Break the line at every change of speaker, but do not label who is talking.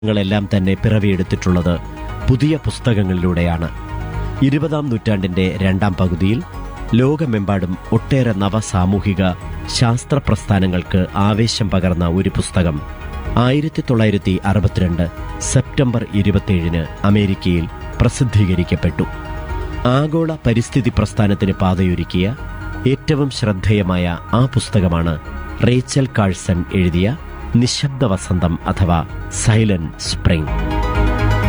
ങ്ങളെല്ലാം തന്നെ പിറവിയെടുത്തിട്ടുള്ളത് പുതിയ പുസ്തകങ്ങളിലൂടെയാണ് ഇരുപതാം നൂറ്റാണ്ടിന്റെ രണ്ടാം പകുതിയിൽ ലോകമെമ്പാടും ഒട്ടേറെ നവസാമൂഹിക ശാസ്ത്ര പ്രസ്ഥാനങ്ങൾക്ക് ആവേശം പകർന്ന ഒരു പുസ്തകം ആയിരത്തി തൊള്ളായിരത്തി അറുപത്തിരണ്ട് സെപ്റ്റംബർ ഇരുപത്തിയേഴിന് അമേരിക്കയിൽ പ്രസിദ്ധീകരിക്കപ്പെട്ടു ആഗോള പരിസ്ഥിതി പ്രസ്ഥാനത്തിന് പാതയൊരുക്കിയ ഏറ്റവും ശ്രദ്ധേയമായ ആ പുസ്തകമാണ് റേച്ചൽ കാഴ്സൺ എഴുതിയ നിശബ്ദ വസന്തം അഥവാ സൈലന്റ് സ്പ്രിംഗ്